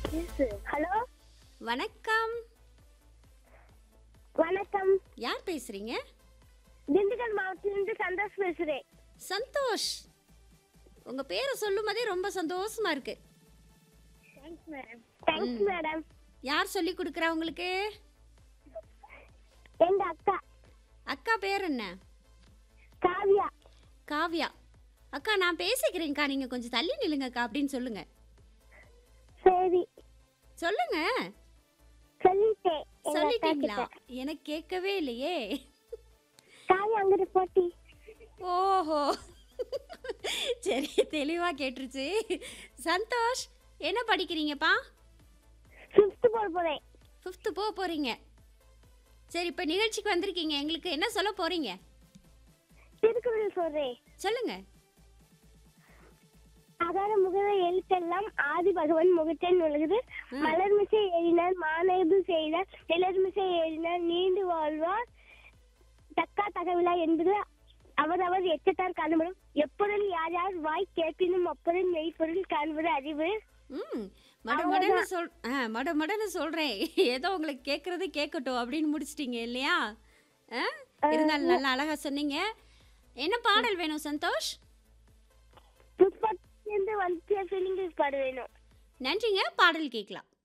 Hello வணக்கம் வணக்கம் யார் பேசுறீங்க திண்டுக்கல் மாவட்டத்திலிருந்து சந்தோஷ் பேசுறேன் சந்தோஷ் உங்க பேரை சொல்லும் போதே ரொம்ப சந்தோஷமா இருக்கு தேங்க்ஸ் மேடம் தேங்க்ஸ் மேடம் யார் சொல்லி கொடுக்குறா உங்களுக்கு எங்க அக்கா அக்கா பேர் என்ன காவியா காவ்யா அக்கா நான் பேசிக்கிறேன்க்கா நீங்க கொஞ்சம் தள்ளி நில்லுங்கக்கா அப்படின்னு சொல்லுங்க சரி சொல்லுங்க சொல்லிட்டேன் எங்க அக்கா சொல்லிட்டீங்களா கிட்ட. எனக்கு கேட்கவே இல்லையே காவியா அங்கிட்டு போட்டி ஓஹோ சரி தெளிவா கேட்டுருச்சு சந்தோஷ் என்ன படிக்கிறீங்கப்பா ஃபிஃப்த் போட போறேன் ஃபிஃப்த்து போக போறீங்க சரி இப்போ நிகழ்ச்சிக்கு வந்திருக்கீங்க எங்களுக்கு என்ன சொல்ல போறீங்க திருக்குறள் சொல்றேன் சொல்லுங்க அகார முகர எழுத்தெல்லாம் ஆதி பகவன் முகத்தன் உலகுது மலர்மிசை ஏறினார் மானேபு செய்தார் நிலர்மிசை ஏறினார் நீண்டு வாழ்வார் தக்கா தகவிலா என்பது அவரவர் எச்சத்தார் காணப்படும் எப்பொருள் யார் யார் வாய் கேட்பினும் அப்பொருள் மெய்ப்பொருள் காண்பது அறிவு ம் மட மடன்னு சொல் ஆ மட மடன்னு சொல்கிறேன் ஏதோ உங்களுக்கு கேட்குறது கேட்கட்டும் அப்படின்னு முடிச்சிட்டீங்க இல்லையா ஆ இருந்தாலும் நல்லா அழகா சொன்னீங்க என்ன பாடல் வேணும் சந்தோஷ் புஷ்பத்திலிருந்து வந்து ஃபீலிங் பாடு வேணும் நன்றிங்க பாடல் கேட்கலாம்